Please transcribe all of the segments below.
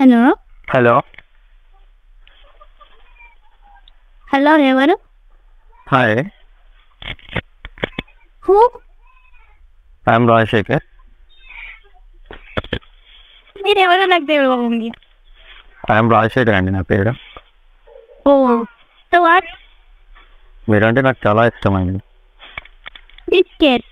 Hello hello hello ఎవరు hi who I'm Rajasekhar మీరు ఎవరో నాకు తెలియదు ఐఎమ్ రాజశేఖర్ అండి నా పేరు ఓ సో వాట్ మీరంటే నాకు చాలా ఇష్టం అండి బిస్కెట్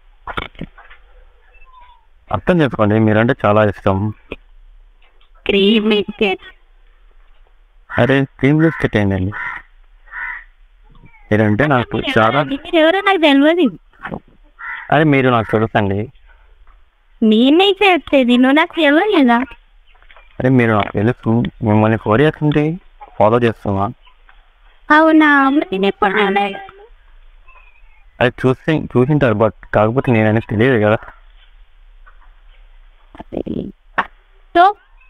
అర్థం చేసుకోండి మీరంటే చాలా ఇష్టం క్రీమ్ బిస్కెట్ అరే క్రీమ్ బిస్కెట్ ఏంటండి మీరంటే నాకు చాలా మీరు ఎవరో నాకు తెలియదు అరే మీరు నాకు తెలుసండి నేనే చేసేది నువ్వు నాకు తెలియదు కదా అరే మీరు నాకు తెలుసు మిమ్మల్ని ఫోర్ ఇయర్స్ నుండి ఫాలో చేస్తున్నా అవునా మరి నేను ఎప్పుడు రాలేదు. అది చూసి చూసింటారు బట్ కాకపోతే నేనని తెలియదు కదా సో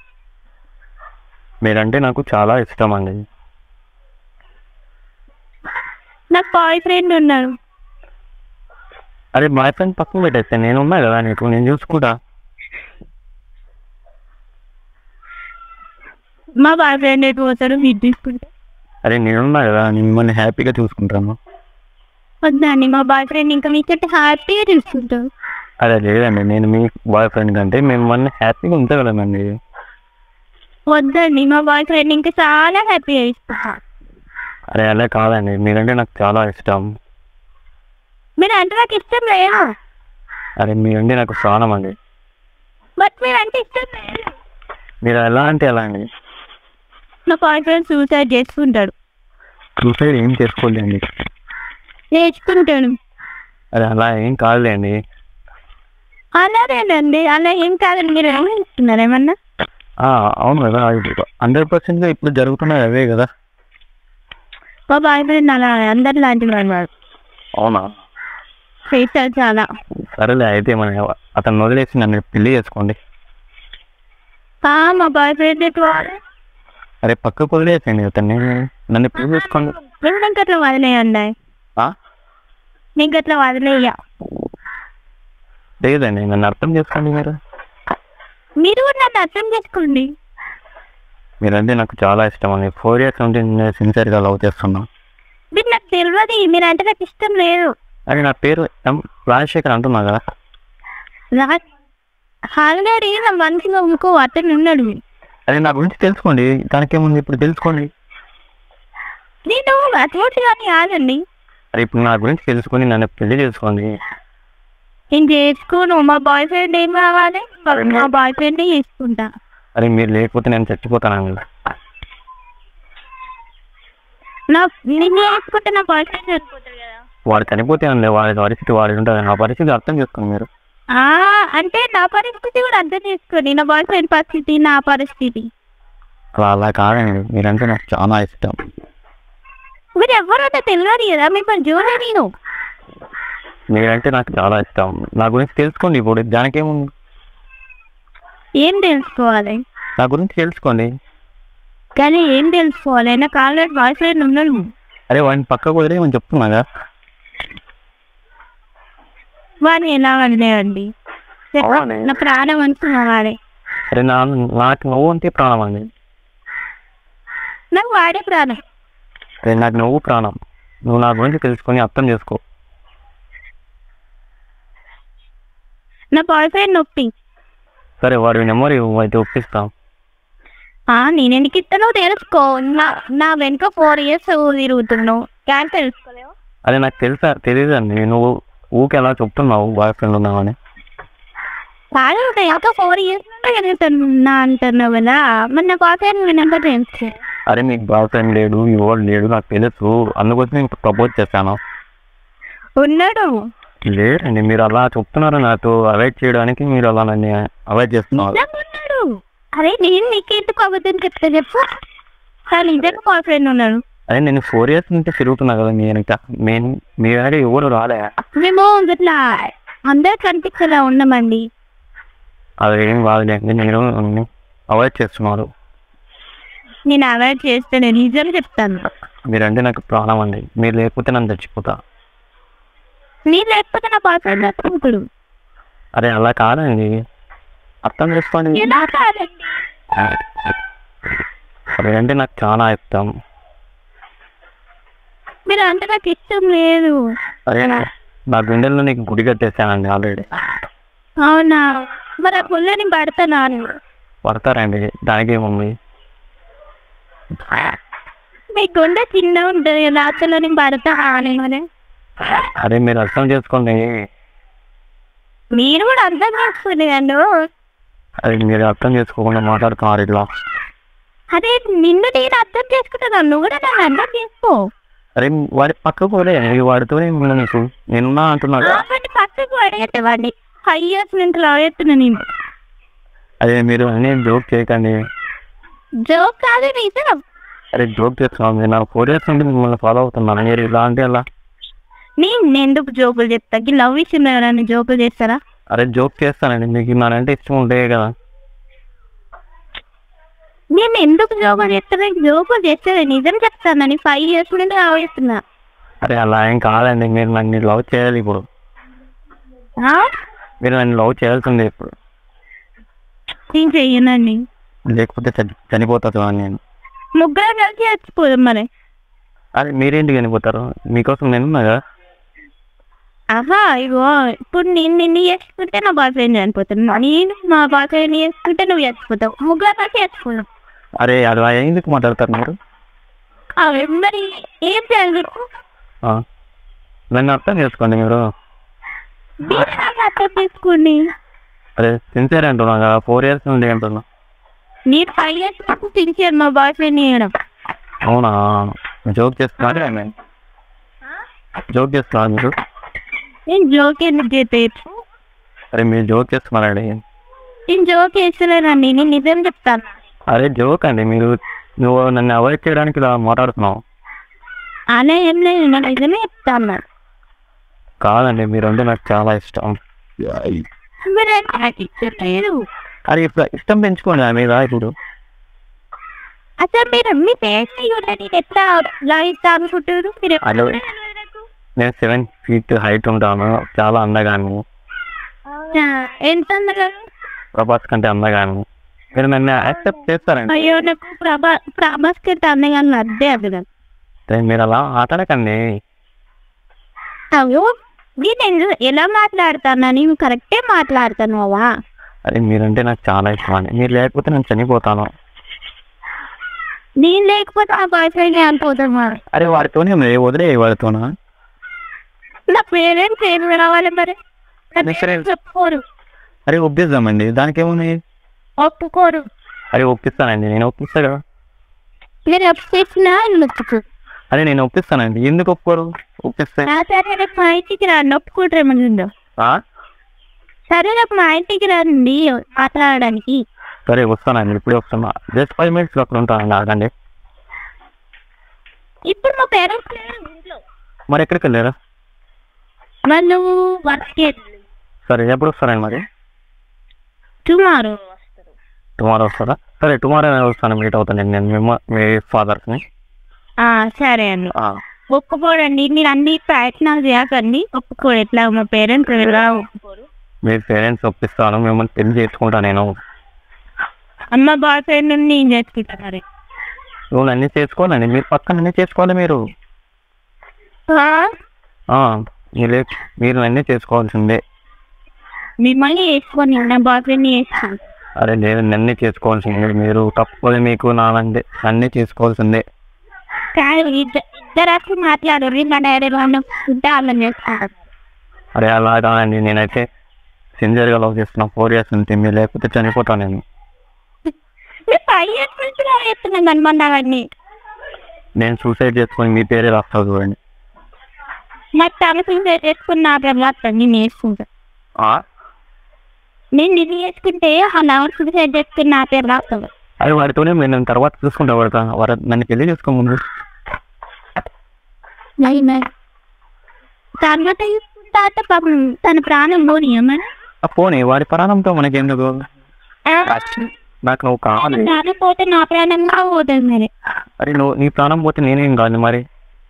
మీరంటే నాకు చాలా ఇష్టం అండి నాకు బాయ్ ఫ్రెండ్ ఉన్నాడు అరే బాయ్ ఫ్రెండ్ పక్కన పెట్టేస్తే నేను ఉన్నా కదా నీకు నేను చూసుకుంటా మా బాయ్ ఫ్రెండ్ ఎటు పోతాడు మీరు తీసుకుంటా అరే నేనున్నా కదా నేను మిమ్మల్ని హ్యాపీగా చూసుకుంటాను వద్దండి మా బాయ్ ఫ్రెండ్ ఇంకా మీకంటే హ్యాపీగా చూసుకుంటాడు అరే లేదండి నేను మీ బాయ్ ఫ్రెండ్ కంటే మిమ్మల్ని హ్యాపీగా ఉంచగలనండి వద్దండి మా బాయ్ ఫ్రెండ్ ఇంకా చాలా హ్యాపీగా చూసుకుంటా అరే అలా కాదండి మీరంటే నాకు చాలా ఇష్టం మీరు అంటే నాకు ఇష్టం లేదు అరే మీరంటే నాకు ప్రాణం అండి బట్ మీరు అంటే ఇష్టం లేదు మీరు ఎలా అంటే ఎలా అండి నా బాయ్ ఫ్రెండ్ సూసైడ్ చేసుకుంటాడు సూసైడ్ ఏం చేసుకోలేండి నేర్చుకుంటాడు అరే అలా ఏం కాదులేండి అలానేనండి అలా ఏం కాదండి మీరు ఏమనుకుంటున్నారు ఏమన్నా ఆ, అవును కదా హండ్రెడ్ పర్సెంట్గా ఇప్పుడు జరుగుతున్నాయి అవే కదా మా బాయ్ ఫ్రెండ్ అలా అందరు లాంటి వాడు అవునా చేశారు చాలా సరేలే అయితే మన అతను వదిలేసి నన్ను పెళ్లి చేసుకోండి ఆ, మా బాయ్ ఫ్రెండ్ ఎటు వాడు అరే పక్కకు వదిలేసండి అతన్ని నన్ను పెళ్లి చేసుకోండి మేము నాకు అట్లా వదిలేయండి ఆ? నీకు అట్లా వదిలేయ లేదండి నన్ను అర్థం చేసుకోండి మీరు మీరు కూడా నన్ను అర్థం చేసుకోండి మీరంటే నాకు చాలా ఇష్టం అండి ఫోర్ ఇయర్స్ నుండి నేను సిన్సియర్గా లవ్ చేస్తున్నాను మీరు నాకు తెలియదు మీరు అంటే నాకు ఇష్టం లేదు అరే నా పేరు ఎం రాజశేఖర్ అంటున్నా కదా ఆల్రెడీ నా మనసులో ఇంకో అతను ఉన్నాడు అరే నా గురించి తెలుసుకోండి దానికేముంది ఇప్పుడు తెలుసుకోండి నేను అటువంటి కానీ కాదండి అరే ఇప్పుడు నా గురించి తెలుసుకొని నన్ను పెళ్లి చేసుకోండి నేను చేసుకోను మా బాయ్ ఫ్రెండ్ ఏం కావాలి మా బాయ్ ఫ్రెండ్ చేసుకుంటా అరే మీరు లేకపోతే నేను చచ్చిపోతానండి నా నేను చేసుకుంటే నా బాయ్ ఫ్రెండ్ చనిపోతాడు కదా వాడు చనిపోతే అండి వాడి పరిస్థితి వాడి ఉంటుంది నా పరిస్థితి అర్థం చేసుకోండి మీరు ఆ, అంటే నా పరిస్థితి కూడా అర్థం చేసుకోండి నా బాయ్ ఫ్రెండ్ పరిస్థితి నా పరిస్థితి అలా అలా కాదండి మీరంటే నాకు చాలా ఇష్టం మీరు ఎవరైనా తెలియదు కదా మిమ్మల్ని చూడలే నేను మీరంటే నాకు చాలా ఇష్టం నా గురించి తెలుసుకోండి ఇప్పుడు దానికేముంది ఏం తెలుసుకోవాలి నా గురించి తెలుసుకోండి కానీ ఏం తెలుసుకోవాలి నాకు ఆల్రెడీ బాయ్ ఫ్రెండ్ ఉన్నాడు అరే వాడిని పక్కకు వదిలేయమని చెప్తున్నా కదా వాడిని ఎలా వదిలేయండి అవునే. నా ప్రాణం అనుకున్నాడే అరే నా నాకు నువ్వు అంటే ప్రాణం అండి నాకు వాడే ప్రాణం అరే నాకు నువ్వు ప్రాణం నువ్వు నా గురించి తెలుసుకొని అర్థం చేసుకో నా బాయ్ ఫ్రెండ్ నొప్పి సరే వాడి నెంబర్ అయితే ఒప్పిస్తాం ఆ, నేను ఎందుకు ఇస్తానో తెలుసుకో నా నా వెనుక ఫోర్ ఇయర్స్ తిరుగుతున్నావు కానీ తెలుసుకోలేవు అదే నాకు తెలుసా తెలియదండి నువ్వు ఊకే ఎలా చెప్తున్నావు బాయ్ ఫ్రెండ్ ఉన్నావని కాదు ఇంకా ఫోర్ ఇయర్స్ తిరుగుతున్నా అంటున్నావు కదా మరి నా బాయ్ ఫ్రెండ్ నెంబర్ తెలుసు అరే మీకు బాయ్ ఫ్రెండ్ లేడు ఎవరు లేడు నాకు తెలుసు అందుకోసం నేను ప్రపోజ్ చేశాను ఉన్నాడు లేదండి మీరు అలా చెప్తున్నారు నాతో అవాయిడ్ చేయడానికి మీరు అలా నన్ను అవాయిడ్ చేస్తున్నారు నిజంగా ఉన్నాడు అరే నేను నీకెందుకు అబద్ధం చెప్తా చెప్పు కానీ నిజంగా బాయ్ ఫ్రెండ్ ఉన్నాడు అదే నేను ఫోర్ ఇయర్స్ నుంచి తిరుగుతున్నా కదా మీరు ఇంకా మేము మీ దగ్గర ఎవరు రాలే మేము ఇట్లా అందరు కనిపించేలా ఉన్నామండి అది ఏం కాదులేండి నేను అవాయిడ్ చేస్తున్నారు నేను అవాయిడ్ చేస్తాను నిజం చెప్తాను మీరంటే నాకు ప్రాణం అండి మీరు లేకపోతే నన్ను చచ్చిపోతా నీ లేకపోతే నా బాయ్ ఫ్రెండ్ అనుకుంటాడు అరే అలా కాదండి అర్థం చేసుకోండి ఎలా కాదండి అరే అంటే నాకు చాలా ఇష్టం మీరు అంటే నాకు ఇష్టం లేదు అరే నా గుండెల్లో నీకు గుడి కట్టేసానండి ఆల్రెడీ అవునా మరి ఆ పుల్లని పడతాను పడతారండి దానికి మమ్మీ మీ గుండె చిన్న ఉంటుంది కదా అసలు నేను పడతా అని మరి అరే మీరు అర్థం చేసుకోండి మీరు కూడా అర్థం చేసుకునేదండు అది మీరు అర్థం చేసుకోకుండా మాట్లాడుతున్నారు ఇట్లా అదే నిన్ను నేను అర్థం చేసుకుంటున్నాను నువ్వు కూడా నన్ను అర్థం చేసుకో అరే వాడి పక్కకు పోలే ఈ వాడితోనే ఉన్నా నీకు నేనున్నా అంటున్నాడు కాబట్టి పక్కకు పడేట్టే వాడిని ఫైవ్ ఇయర్స్ నుంచి లాగేస్తున్నా నేను అదే మీరు అన్నీ జోక్ చేయకండి జోక్ కాదు నిజం అరే జోక్ చేస్తున్నాం నేను నాకు ఫోర్ ఇయర్స్ నుండి మిమ్మల్ని ఫాలో అవుతున్నాను మీరు ఇలా అంటే ఎలా నేను ఎందుకు జోకులు చెప్తా ఈ లవ్ విషయంలో ఎవరైనా జోకులు చేస్తారా అరే జోక్ చేస్తానండి మీకు నానంటే ఇష్టం ఉంటాయి కదా నేను ఎందుకు జోకులు చేస్తాను జోకులు చేస్తే నిజం చెప్తానని ఫైవ్ ఇయర్స్ నుండి ఆలోచిస్తున్నా అరే అలా ఏం కాదండి మీరు నన్ను లవ్ చేయాలి ఇప్పుడు ఆ? మీరు నన్ను లవ్ చేయాల్సిందే ఇప్పుడు నేను చెయ్యనండి లేకపోతే చని చనిపోతాను అని నేను ముగ్గురు కలిసి చచ్చిపోదాం మరి అరే మీరేంటి చనిపోతారు మీకోసం నేను ఉన్నా కదా ఆహా ఇగో ఇప్పుడు నేను నిన్ను చేసుకుంటే నా బాయ్ ఫ్రెండ్ చనిపోతాను నేను మా బాయ్ ఫ్రెండ్ చేసుకుంటే నువ్వు చచ్చిపోతావు ముగ్గురు కలిసి చచ్చిపోదాం అరే అలా ఎందుకు మాట్లాడతారు మీరు అవి మరి ఏం చేయాలి ఆ. నన్ను అర్థం చేసుకోండి మీరు మీరు నాకు అర్థం చేసుకోండి అరే సిన్సియర్ అంటున్నా కదా ఫోర్ ఇయర్స్ నుండి అంటున్నా నేను ఫైవ్ ఇయర్స్ వరకు సిన్సియర్ మా బాయ్ ఫ్రెండ్ చేయడం అవునా జోక్ చేస్తున్నారు ఐ మీన్ జోక్ చేస్తున్నారు మీరు నేను జోక్ ఎందుకు చేస్తే అరే మీరు జోక్ చేస్తున్నారండి నేను జోక్ వేస్తలేనండి నేను నిజం చెప్తాను అరే జోక్ అండి మీరు నువ్వు నన్ను అవాయిడ్ చేయడానికి ఇలా మాట్లాడుతున్నావు అలా ఏం లేదు నేను నిజమే చెప్తాను కాదండి మీరు అంటే నాకు చాలా ఇష్టం మీరు నాకు ఇష్టం లేదు అరే ఇప్పుడు ఇష్టం పెంచుకోండి నా మీద ఇప్పుడు అసలు మీరు మీ పేరు చూడండి నేను ఎట్లా లాగిస్తా అనుకుంటారు మీరు హలో. నేను సెవెన్ ఫీట్ హైట్ ఉంటాను చాలా అందగాను ఆ, ఎంత అందగా ప్రభాస్ కంటే అందగాను మీరు నన్ను యాక్సెప్ట్ చేస్తారండి అయ్యో నాకు ప్రభా ప్రభాస్ కంటే అందగా అదే అర్థం అరే మీరు అలా ఆటడకండి అయ్యో నేను ఎందు- ఎలా మాట్లాడతాను నేను కరెక్టే మాట్లాడుతున్నావా అరే మీరంటే నాకు చాలా ఇష్టం అండి మీరు లేకపోతే నేను చనిపోతాను నేను లేకపోతే ఆ బాయ్ ఫ్రెండ్ అనుకోతామా అరే వాడితోనే ఉంది, వదిలే వాడితోనా నా పేరెంట్స్ ఏం రావాలి మరి నా మీ parents friends. ఒప్పుకోరు అరే ఒప్పిద్దామండి దానికి ఏముంది ఒప్పుకోరు అరే ఒప్పిస్తానండి నేను ఒప్పిస్తా కదా మీరు ఒప్పించినా ఒప్పుకోరు అరే నేను ఒప్పిస్తానండి ఎందుకు ఒప్పుకోరు ఒప్పిస్తే ఆ, సరే రేపు మా ఇంటికి రండి ఒప్పుకుంటారేమో ఆ? సరే రేపు మా ఇంటికి రండి మాట్లాడడానికి సరే వస్తానండి ఇప్పుడే వస్తున్నా జస్ట్ ఫైవ్ మినిట్స్ అక్కడ ఉంటానండి ఆగండి ఇప్పుడు మా పేరెంట్స్ లేరు ఇంట్లో మరి ఎక్కడికి వెళ్ళారా వాళ్ళు వర్క్ సరే ఎప్పుడు వస్తారండి మరి టుమారో టుమారో వస్తారా సరే టుమారో వస్తాను మీట్ అవుతాను నేను మీ మీ ఫాదర్స్ని సరే అండి ఒప్పుకోడండి మీరు అన్ని ప్రయత్నాలు చేయకండి ఒప్పుకోడు ఎట్లా మా పేరెంట్స్ ఎలా ఒప్పుకోరు మీ పేరెంట్స్ ఒప్పిస్తాను మిమ్మల్ని పెళ్లి చేసుకుంటా నేను అమ్మ బాయ్ ఫ్రెండ్ నేను చేసుకుంటున్నారు నువ్వు అన్నీ చేసుకోవాలండి మీరు పక్కన అన్నీ చేసుకోవాలి మీరు ఆ, మీరు లే- మీరు అన్నీ చేసుకోవాల్సిందే మిమ్మల్ని వేసుకొని నా బాయ్ ఫ్రెండ్ వేసుకుంటాను అరే లేదు నన్ను చేసుకోవాల్సిందే మీరు తప్పదు మీకు నానంటే అన్నీ చేసుకోవాల్సిందే కాదు ఇద్దరు ఇద్దరు వచ్చి మాట్లాడారు మా డాడీ వాళ్ళు ఉంటే వాళ్ళని చేస్తారు అరే అలా కాదండి నేనైతే సిన్సియర్గా లవ్ చేస్తున్నా ఫోర్ ఇయర్స్ నుంచి మీరు లేకపోతే చనిపోతాను నేను మీరు ఫైవ్ ఇయర్స్ నుంచి చేస్తున్నాను అనుకున్నావన్నీ నేను సూసైడ్ చేసుకొని మీ పేరే రాస్తా చూడండి మా తమసం చేసుకున్న నా తర్వాత నేను వేసుకుంటాను ఆ? నేను ఇది చేసుకుంటే ఆ లవర్ సూసైడ్ చేసుకుని నా పేరు రాస్తాను అరే వాడితోనే మీరు నేను తర్వాత చూసుకుంటా పడతా వాడు నన్ను పెళ్లి చేసుకో ముందు తర్వాత చూసుకుంటా అంటే పాపం తన ప్రాణం పోనీయమని ఆ పోనీ వాడి ప్రాణంతో మనకేందుకు నాకు నువ్వు కావాలి ప్రాణం పోతే నా ప్రాణంగా పోతుంది మరి అరే నువ్వు నీ ప్రాణం పోతే నేనేం కాదు మరి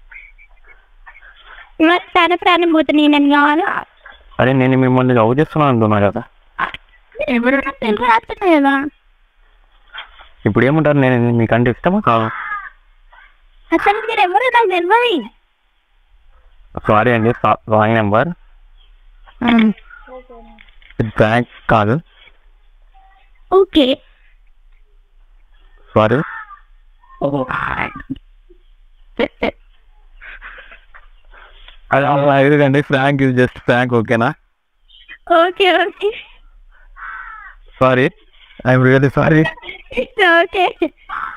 మరి తన ప్రాణం పోతే నేనని కావాలి అరే నేను మిమ్మల్ని లవ్ చేస్తున్నాను అంటున్నా కదా ఎవరు తెలుగు రాస్తున్నా కదా ఇప్పుడు ఏమంటారు నేను మీకంటే ఇష్టమా కాదు అసలు మీరు ఎవరు నాకు తెలియదు సారీ అండి రాంగ్ నెంబర్ బ్యాంక్ కాదు ఓకే సారీ అది అలా ఎదుగండి ఫ్రాంక్ ఇది జస్ట్ ఫ్రాంక్ ఓకేనా okay okay sorry I'm really sorry okay